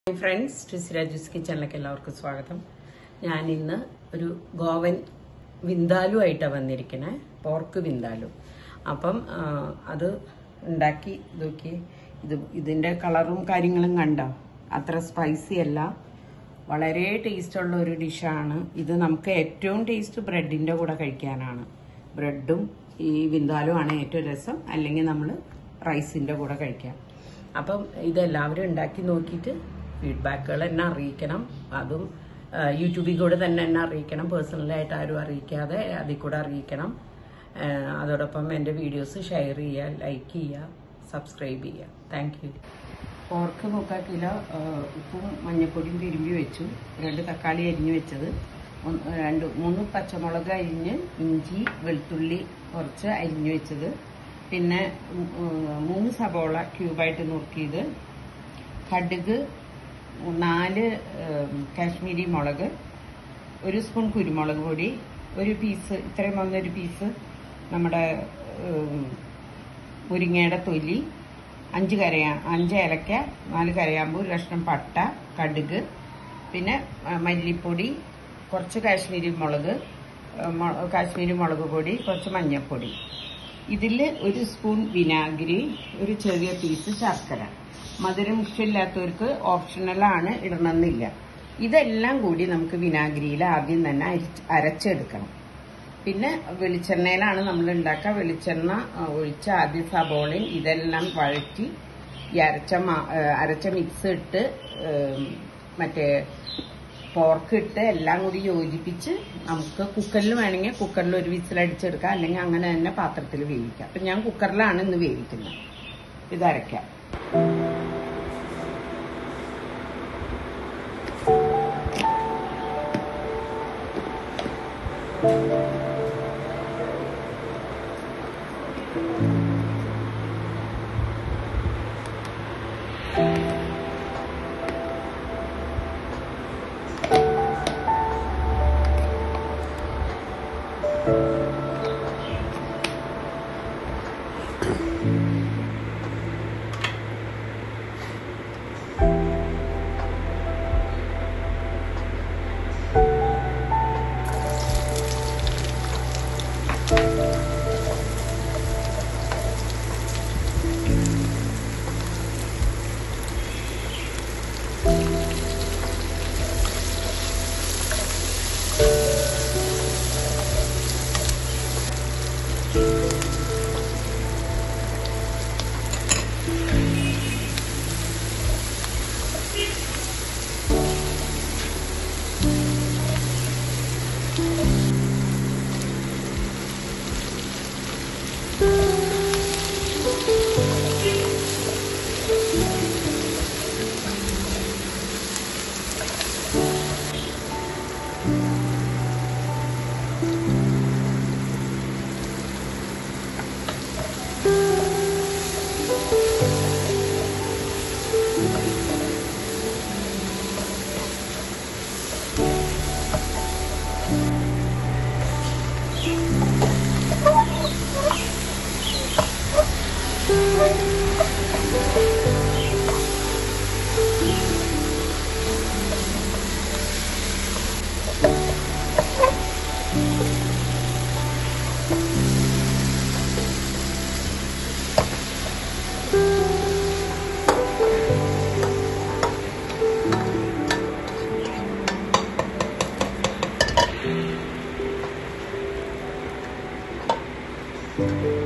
hi friends ട്രിസി രാജൂസ് കിച്ചണിലേക്ക് എല്ലാവർക്കും സ്വാഗതം ഞാൻ ഇന്ന് ഒരു ഗോവൻ വിന്താലു ആയിട്ടാണ് വന്നിരിക്കണേ പോർക്ക് വിന്താലു അപ്പം ആ, അത് ഉണ്ടാക്കി നോക്കി ഇത് ഇതിൻ്റെ കളറും കാര്യങ്ങളും കണ്ടോ അത്ര സ്പൈസി അല്ല വളരെ ടേസ്റ്റുള്ള ഒരു ഡിഷാണ് ഇത് നമുക്ക് ഏറ്റവും ടേസ്റ്റ് ബ്രെഡിൻ്റെ കൂടെ കഴിക്കാനാണ് ബ്രെഡും ഈ വിന്താലും ആണ് ഏറ്റവും രസം അല്ലെങ്കിൽ നമ്മൾ റൈസിൻ്റെ കൂടെ കഴിക്കാം അപ്പം ഇതെല്ലാവരും ഉണ്ടാക്കി നോക്കിയിട്ട് ഫീഡ്ബാക്കുകൾ എന്നെ അറിയിക്കണം അതും ആ, യൂട്യൂബിൽ കൂടെ തന്നെ എന്നെ അറിയിക്കണം പേഴ്സണലായിട്ട് ആരും അറിയിക്കാതെ അതിൽ കൂടെ അറിയിക്കണം ആ, അതോടൊപ്പം എൻ്റെ വീഡിയോസ് ഷെയർ ചെയ്യുക ലൈക്ക് ചെയ്യുക സബ്സ്ക്രൈബ് ചെയ്യുക താങ്ക് യു പോർക്ക് മുക്കാൽ കിലോ ആ, ഉപ്പും മഞ്ഞൾപ്പൊടിയും തിരുമ്പി വെച്ചു രണ്ട് തക്കാളി അരിഞ്ഞു വെച്ചത് ഒന്ന് രണ്ട് മൂന്ന് പച്ചമുളക് അരിഞ്ഞ് ഇഞ്ചി വെളുത്തുള്ളി കുറച്ച് അരിഞ്ഞു വെച്ചത് പിന്നെ ഉം, മൂന്ന് സബോള ക്യൂബായിട്ട് നുറുക്കിയത് കടുക് നാല് ഉം, കാശ്മീരി മുളക് ഒരു സ്പൂൺ കുരുമുളക് പൊടി ഒരു പീസ് ഇത്രയും വന്നൊരു പീസ് നമ്മുടെ ഉം, മുരിങ്ങയുടെ തൊലി അഞ്ച് കരയാ അഞ്ച് ഏലക്ക നാല് കരയാമ്പൂ ഒരു കഷ്ണം പട്ട കടുക് പിന്നെ ആ, മല്ലിപ്പൊടി കുറച്ച് കാശ്മീരി മുളക് ആ, മൊ- കാശ്മീരി മുളക് പൊടി കുറച്ച് മഞ്ഞൾപ്പൊടി ഇതിൽ ഒരു സ്പൂൺ വിനാഗിരി ഒരു ചെറിയ പീസ് ശർക്കര മധുരം ഇഷ്ടമില്ലാത്തവർക്ക് ഓപ്ഷണലാണ് ഇടണമെന്നില്ല ഇതെല്ലാം കൂടി നമുക്ക് വിനാഗിരിയിൽ ആദ്യം തന്നെ അരിച്ച് അരച്ചെടുക്കണം പിന്നെ വെളിച്ചെണ്ണയിലാണ് നമ്മൾ ഉണ്ടാക്കുക വെളിച്ചെണ്ണ ആ, ഒഴിച്ച് ആദ്യം സബോളയും ഇതെല്ലാം വഴറ്റി ഈ അരച്ച മാ- ഏ, അരച്ച മിക്സ് ഇട്ട് ഏം, മറ്റേ പോർക്ക് ഇട്ട് എല്ലാം കൂടി യോജിപ്പിച്ച് നമുക്ക് കുക്കറിൽ വേണമെങ്കിൽ കുക്കറിൽ ഒരു വിസിലടിച്ചെടുക്കാം അല്ലെങ്കിൽ അങ്ങനെ തന്നെ പാത്രത്തിൽ വേവിക്കാം അപ്പം ഞാൻ കുക്കറിലാണ് ഇന്ന് വേവിക്കുന്നത് ഇത് അരയ്ക്കാം Thank